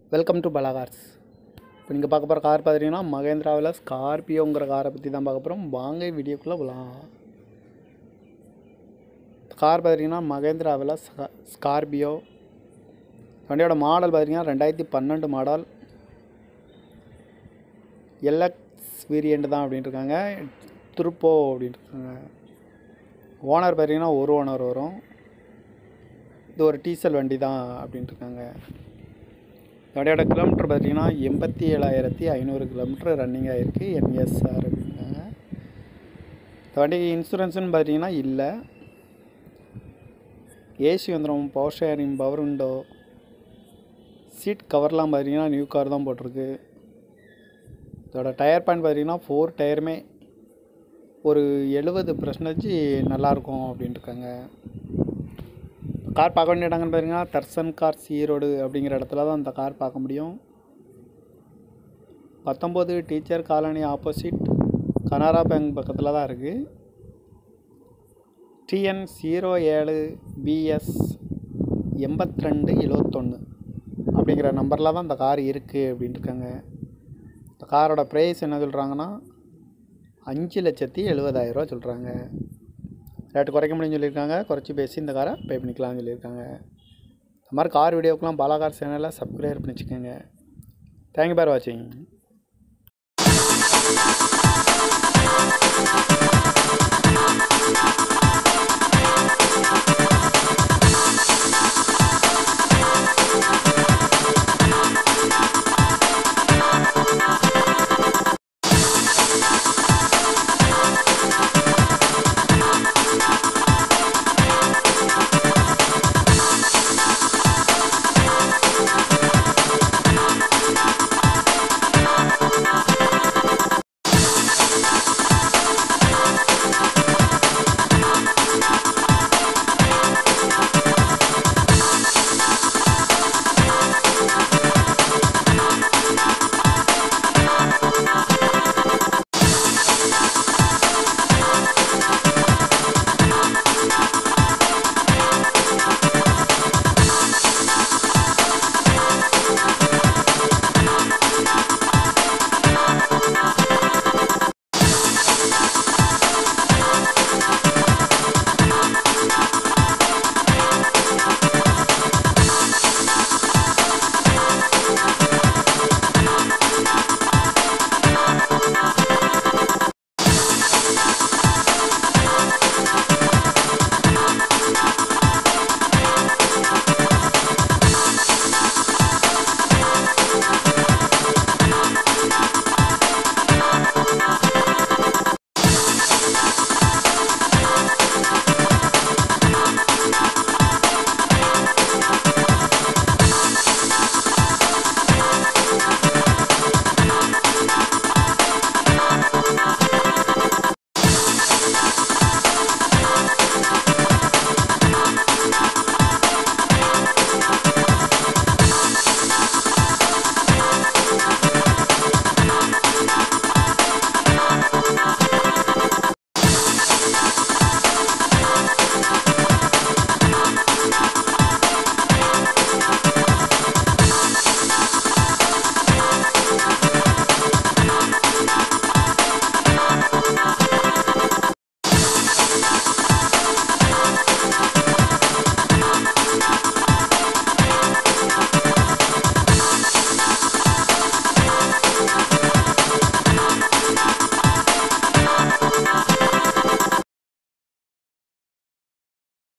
welcome to பலாகார்ஸ் இப்போ நீங்கள் பார்க்க போகிற கார் பார்த்தீங்கன்னா மகேந்திராவில் ஸ்கார்பியோங்கிற காரை பற்றி தான் பார்க்க போகிறோம் வாங்க வீடியோக்குள்ளே போகலாம் கார் பார்த்தீங்கன்னா மகேந்திராவில் ஸ்கா- ஸ்கார்பியோ வண்டியோட மாடல் பார்த்தீங்கன்னா ரெண்டாயிரத்தி பன்னெண்டு மாடல் எல்எக்ஸ் வேரியண்ட் தான் அப்படின்ட்டு இருக்காங்க திருப்போ அப்படின்ட்டு இருக்காங்க ஓனர் பார்த்தீங்கன்னா ஒரு ஓனர் வரும் இது ஒரு டீசல் வண்டி தான் அப்படின்ட்டு இருக்காங்க வண்டியோட கிலோமீட்டர் பார்த்தீங்கன்னா எண்பத்தி ஏழாயிரத்தி ஐநூறு கிலோமீட்டர் ரன்னிங் ஆகிருக்கு என்எஸ்ஆர் அப்படின்னாங்க இந்த வண்டிக்கு இன்சூரன்ஸ்னு பார்த்தீங்கன்னா இல்லை ஏசி வந்துடும் power sharing power window seat கவர்லாம் பார்த்தீங்கன்னா நியூ கார் தான் போட்டிருக்கு இதோட டயர் பாயிண்ட் பார்த்தீங்கன்னா ஃபோர் டயருமே ஒரு எழுபது பர்சன்டேஜ் நல்லாயிருக்கும் அப்படின்ட்டு இருக்காங்க கார் பார்க்க வேண்டிய இடங்கன்னு பார்த்தீங்கன்னா தர்சன் கார் ஈரோடு அப்படிங்கிற இடத்துல தான் இந்த கார் பார்க்க முடியும் பத்தொம்போது teacher colony opposite Canara bank பக்கத்தில் தான் இருக்குது டிஎன் ஜீரோ ஏழு பிஎஸ் எண்பத்திரெண்டு எழுவத்தொன்று அப்படிங்கிற நம்பரில் தான் இந்த கார் இருக்குது அப்படின்ட்டு இருக்காங்க இந்த காரோட ப்ரைஸ் என்ன சொல்கிறாங்கன்னா அஞ்சு லட்சத்தி எழுபதாயிரரூவா சொல்கிறாங்க ரேட்டு குறைக்க முடியும்னு சொல்லியிருக்காங்க குறைச்சி பேசி இந்த காரை பே பண்ணிக்கலாம்னு சொல்லியிருக்காங்க இந்த மாதிரி கார் வீடியோக்கெலாம் பாலாகார் சேனலை சப்ஸ்கிரைப் பண்ணி வச்சுக்கோங்க தேங்க்யூ பார் வாட்சிங் Thank